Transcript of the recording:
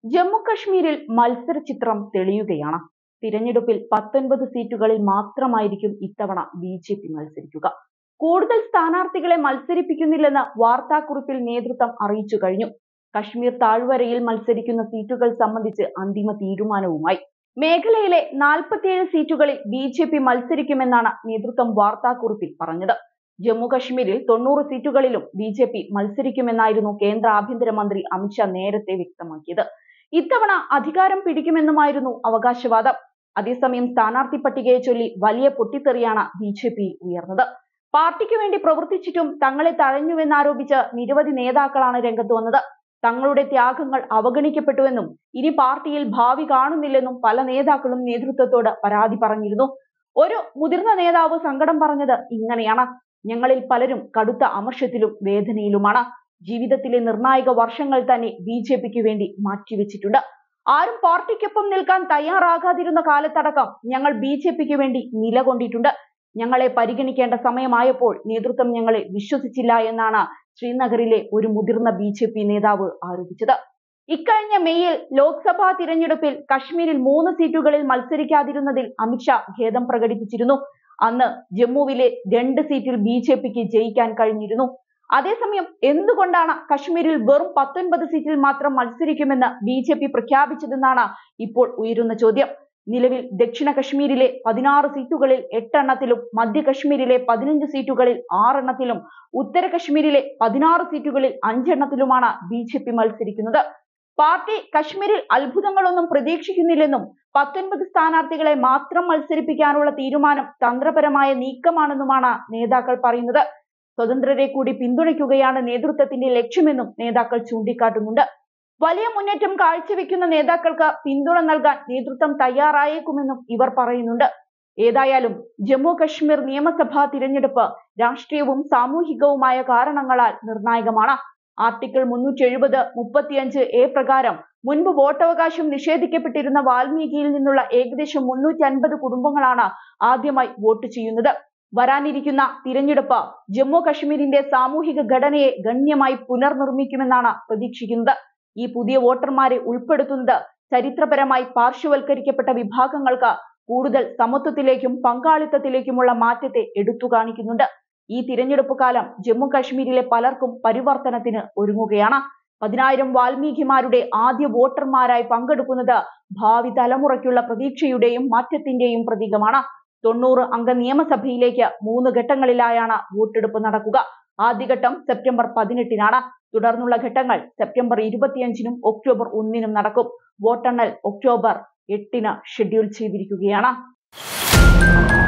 ജമ്മു കശ്മീരിൽ മത്സര ചിത്രം തെളിയുകയാണ് തിരഞ്ഞെടുപ്പിൽ പത്തൊൻപത് സീറ്റുകളിൽ മാത്രമായിരിക്കും ഇത്തവണ ബി ജെ പി മത്സരിക്കുക കൂടുതൽ സ്ഥാനാർത്ഥികളെ മത്സരിപ്പിക്കുന്നില്ലെന്ന് വാർത്താക്കുറിപ്പിൽ നേതൃത്വം അറിയിച്ചു കഴിഞ്ഞു കശ്മീർ താഴ്വരയിൽ മത്സരിക്കുന്ന സീറ്റുകൾ സംബന്ധിച്ച് അന്തിമ തീരുമാനവുമായി മേഖലയിലെ നാൽപ്പത്തിയേഴ് സീറ്റുകളിൽ ബി ജെ പി മത്സരിക്കുമെന്നാണ് നേതൃത്വം വാർത്താക്കുറിപ്പിൽ പറഞ്ഞത് ജമ്മു കശ്മീരിൽ തൊണ്ണൂറ് സീറ്റുകളിലും ബി ജെ പി മത്സരിക്കുമെന്നായിരുന്നു കേന്ദ്ര ആഭ്യന്തരമന്ത്രി അമിത്ഷാ നേരത്തെ വ്യക്തമാക്കിയത് ഇത്തവണ അധികാരം പിടിക്കുമെന്നുമായിരുന്നു അവകാശവാദം അതേസമയം സ്ഥാനാർത്ഥി പട്ടികയെ ചൊല്ലി വലിയ പൊട്ടിത്തെറിയാണ് ബി ജെ പി ഉയർന്നത് പാർട്ടിക്ക് വേണ്ടി പ്രവർത്തിച്ചിട്ടും തങ്ങളെ തഴഞ്ഞുവെന്നാരോപിച്ച് നിരവധി നേതാക്കളാണ് രംഗത്ത് വന്നത് തങ്ങളുടെ ത്യാഗങ്ങൾ അവഗണിക്കപ്പെട്ടുവെന്നും ഇനി പാർട്ടിയിൽ ഭാവി കാണുന്നില്ലെന്നും പല നേതാക്കളും നേതൃത്വത്തോട് പരാതി പറഞ്ഞിരുന്നു ഒരു മുതിർന്ന നേതാവ് സങ്കടം പറഞ്ഞത് ഇങ്ങനെയാണ് ഞങ്ങളിൽ പലരും കടുത്ത അമർഷത്തിലും വേദനയിലുമാണ് ജീവിതത്തിലെ നിർണായക വർഷങ്ങൾ തന്നെ ബി ജെ പിക്ക് വേണ്ടി മാറ്റിവെച്ചിട്ടുണ്ട് ആരും പാർട്ടിക്കൊപ്പം നിൽക്കാൻ തയ്യാറാകാതിരുന്ന കാലത്തടക്കം ഞങ്ങൾ ബി ജെ പിക്ക് വേണ്ടി നിലകൊണ്ടിട്ടുണ്ട് ഞങ്ങളെ പരിഗണിക്കേണ്ട സമയമായപ്പോൾ നേതൃത്വം ഞങ്ങളെ വിശ്വസിച്ചില്ല എന്നാണ് ശ്രീനഗറിലെ ഒരു മുതിർന്ന ബി ജെ പി നേതാവ് ആരോപിച്ചത് ഇക്കഴിഞ്ഞ മെയ്യിൽ ലോക്സഭാ തിരഞ്ഞെടുപ്പിൽ കശ്മീരിൽ മൂന്ന് സീറ്റുകളിൽ മത്സരിക്കാതിരുന്നതിൽ അമിത്ഷാ ഖേദം പ്രകടിപ്പിച്ചിരുന്നു അന്ന് ജമ്മുവിലെ രണ്ട് സീറ്റിൽ ബി ജെ പിക്ക് ജയിക്കാൻ കഴിഞ്ഞിരുന്നു അതേസമയം എന്തുകൊണ്ടാണ് കശ്മീരിൽ വെറും പത്തൊൻപത് സീറ്റിൽ മാത്രം മത്സരിക്കുമെന്ന് ബി ജെ പി പ്രഖ്യാപിച്ചതെന്നാണ് ഇപ്പോൾ ഉയരുന്ന ചോദ്യം നിലവിൽ ദക്ഷിണ കശ്മീരിലെ പതിനാറ് സീറ്റുകളിൽ എട്ടെണ്ണത്തിലും മധ്യ കശ്മീരിലെ പതിനഞ്ച് സീറ്റുകളിൽ ആറെണ്ണത്തിലും ഉത്തര കശ്മീരിലെ പതിനാറ് സീറ്റുകളിൽ അഞ്ചെണ്ണത്തിലുമാണ് ബി ജെ പി മത്സരിക്കുന്നത് പാർട്ടി കശ്മീരിൽ അത്ഭുതങ്ങളൊന്നും പ്രതീക്ഷിക്കുന്നില്ലെന്നും പത്തൊൻപത് സ്ഥാനാർത്ഥികളെ മാത്രം മത്സരിപ്പിക്കാനുള്ള തീരുമാനം തന്ത്രപരമായ നീക്കമാണെന്നുമാണ് നേതാക്കൾ പറയുന്നത് സ്വതന്ത്രരെ കൂടി പിന്തുണയ്ക്കുകയാണ് നേതൃത്വത്തിന്റെ ലക്ഷ്യമെന്നും നേതാക്കൾ ചൂണ്ടിക്കാട്ടുന്നുണ്ട് വലിയ മുന്നേറ്റം കാഴ്ചവെക്കുന്ന നേതാക്കൾക്ക് പിന്തുണ നൽകാൻ നേതൃത്വം തയ്യാറായേക്കുമെന്നും ഇവർ പറയുന്നുണ്ട് ഏതായാലും ജമ്മു കശ്മീർ നിയമസഭാ തിരഞ്ഞെടുപ്പ് രാഷ്ട്രീയവും സാമൂഹികവുമായ കാരണങ്ങളാൽ നിർണായകമാണ് ആർട്ടിക്കിൾ മുന്നൂറ്റി എഴുപത് മുപ്പത്തിയഞ്ച് എ പ്രകാരം മുൻപ് വോട്ടവകാശം നിഷേധിക്കപ്പെട്ടിരുന്ന വാൽമീകിയിൽ നിന്നുള്ള ഏകദേശം മുന്നൂറ്റി അൻപത് കുടുംബങ്ങളാണ് ആദ്യമായി വോട്ട് ചെയ്യുന്നത് വരാനിരിക്കുന്ന തിരഞ്ഞെടുപ്പ് ജമ്മു കശ്മീരിന്റെ സാമൂഹിക ഘടനയെ ഗണ്യമായി പുനർനിർമ്മിക്കുമെന്നാണ് പ്രതീക്ഷിക്കുന്നത് ഈ പുതിയ വോട്ടർമാരെ ഉൾപ്പെടുത്തുന്നത് ചരിത്രപരമായി പാർശ്വവൽക്കരിക്കപ്പെട്ട വിഭാഗങ്ങൾക്ക് കൂടുതൽ സമത്വത്തിലേക്കും പങ്കാളിത്തത്തിലേക്കുമുള്ള മാറ്റത്തെ എടുത്തു കാണിക്കുന്നുണ്ട് ഈ തിരഞ്ഞെടുപ്പ് കാലം ജമ്മു കശ്മീരിലെ പലർക്കും പരിവർത്തനത്തിന് ഒരുങ്ങുകയാണ് പതിനായിരം വാൽമീകിമാരുടെ ആദ്യ വോട്ടർമാരായി പങ്കെടുക്കുന്നത് ഭാവി തലമുറയ്ക്കുള്ള പ്രതീക്ഷയുടെയും മാറ്റത്തിന്റെയും പ്രതീകമാണ് തൊണ്ണൂറ് അംഗ നിയമസഭയിലേക്ക് മൂന്ന് ഘട്ടങ്ങളിലായാണ് വോട്ടെടുപ്പ് നടക്കുക ആദ്യഘട്ടം സെപ്റ്റംബർ പതിനെട്ടിനാണ് തുടർന്നുള്ള ഘട്ടങ്ങൾ സെപ്റ്റംബർ ഇരുപത്തിയഞ്ചിനും ഒക്ടോബർ ഒന്നിനും നടക്കും വോട്ടെണ്ണൽ ഒക്ടോബർ എട്ടിന് ഷെഡ്യൂൾ ചെയ്തിരിക്കുകയാണ്